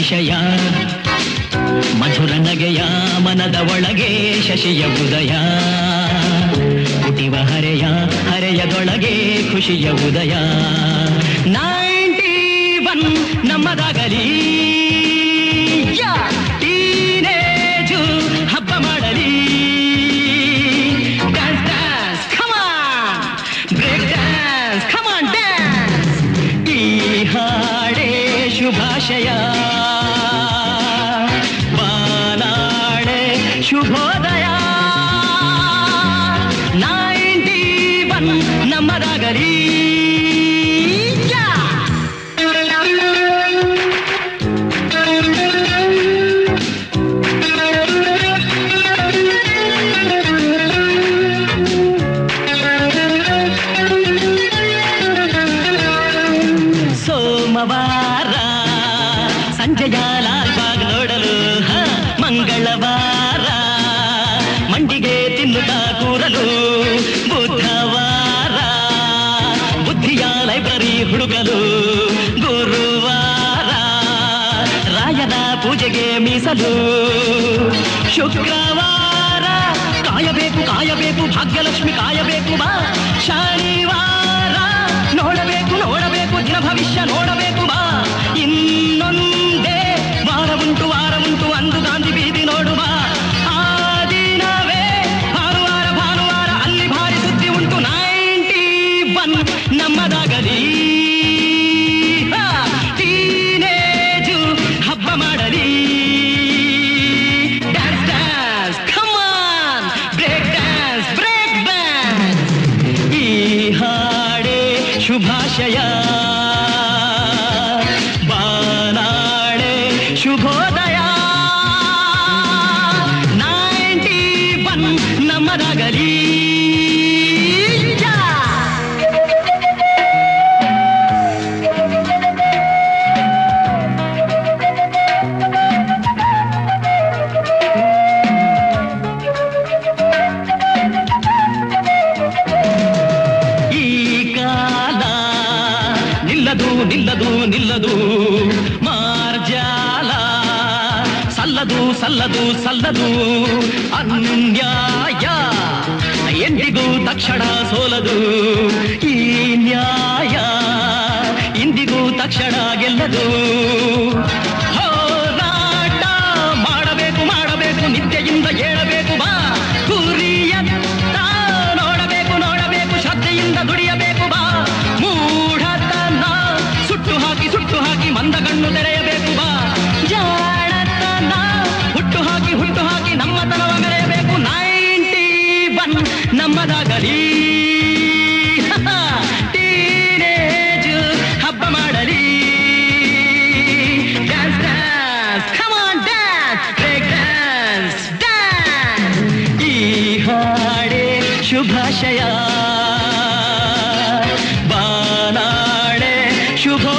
ಶುಭಾಶಯ ಮಧುರ ನಗೆಯ ಮನದ ಒಳಗೆ ಶಶಿಯ ಉದಯ ಹುಟ್ಟಿವ ಹರೆಯ ಹರೆಯದೊಳಗೆ ಖುಷಿಯ ಉದಯ ನೈಂಟಿ ಒನ್ ನಮ್ಮದಾಗಲಿ ಯಾ! ಟೀನೇಜು ಹಬ್ಬ ಮಾಡಲಿ dance dance come on break dance come on dance ಈ ಹಾಡೇ ಶುಭಾಶಯ ಬಾನಾಡೆ ಶುಭೋದಯ ನೈಂಟಿ ಒನ್ ನಮ್ಮದಾಗಲಿ ಯಾ! ಸೋಮವಾರ ಸಂಜೆಯ ಲಾಲ್ಬಾಗ್ ನೋಡಲು ಹ, ಮಂಗಳವಾರ ಮಂಡಿಗೆ ತಿನ್ನುತ್ತಾ ಕೂರಲು ಬುಧವಾರ ಬುದ್ಧಿಯ ಲೈಬ್ರರಿ ಹುಡುಕಲು ಗುರುವಾರ ರಾಯನ ಪೂಜೆಗೆ ಮೀಸಲು ಶುಕ್ರವಾರ ಕಾಯಬೇಕು ಕಾಯಬೇಕು ಭಾಗ್ಯಲಕ್ಷ್ಮಿ ಕಾಯಬೇಕು ಬಾ ಶನಿವಾರ ನೋಡಬೇಕು ನೋಡಬೇಕು ದಿನ ಭವಿಷ್ಯ ನೋಡಬೇಕು ಬಾ ಇನ್ನೊಂದೇ ವಾರ ಉಂಟು ವಾರ ಉಂಟು ಅಂದು ಗಾಂಧಿ ಬೀದಿ ನೋಡುವ ಆ ದಿನವೇ ಭಾನುವಾರ ಭಾನುವಾರ ಅಲ್ಲಿ ಭಾರಿ ಸುದ್ದಿ ಉಂಟು ನೈಂಟಿ ಒನ್ ನಮ್ಮದಾಗಲಿ ಹಾ, ಟೀನೇಜು ಹಬ್ಬ ಮಾಡಲಿ dance dance come on break dance break dance ಈ ಹಾಡೇ ಶುಭಾಶಯ ಬಾನಾಳೆ ಶುಭೋದಯ ನೈಂಟಿ ಒನ್ ನಮ್ಮದಾಗಲಿ ಯಾ! ಈ ಕಾಲ ನಿಲ್ಲದು ನಿಲ್ಲದು ನಿಲ್ಲದು ಮಾರ್ಜಾಲ ಸಲ್ಲದು ಸಲ್ಲದು ಸಲ್ಲದು ಅನ್ಯಾಯ ಎಂದಿಗೂ ತಕ್ಷಣ ಸೋಲದು ಈ ನ್ಯಾಯ ಇಂದಿಗೂ ತಕ್ಷಣ ಗೆಲ್ಲದು ಹೋರಾಟ ಮಾಡಬೇಕು ಮಾಡಬೇಕು ನಿತ್ಯದಿಂದ ಏಳಬೇಕು ಬಾ ಗುರಿಯತ್ತ ನೋಡಬೇಕು ನೋಡಬೇಕು ಶ್ರದ್ಧೆಯಿಂದ ದುಡಿಯಬೇಕು ಬಾ ಮೂಢತನ ಸುಟ್ಟು ಹಾಕಿ ಸುಟ್ಟು ಹಾಕಿ ಮಂದಗಣ್ಣು ತೆರೆಯಬೇಕು ಬಾ ಜಾಣತನ ಹುಟ್ಟು ಹಾಕಿ ಹುಟ್ಟು ಹಾಕಿ ನಮ್ಮತನವ ಮೆರೆಯಬೇಕು ನೈಂಟಿ ಒನ್ ನಮ್ಮದಾಗಲಿ ಟೀನೇಜ್ ಹಬ್ಬ ಮಾಡಲಿ dance dance come on dance break dance dance ಈ ಹಾಡೇ ಶುಭಾಶಯ ಬಾನಾಡೆ ಶುಭೋ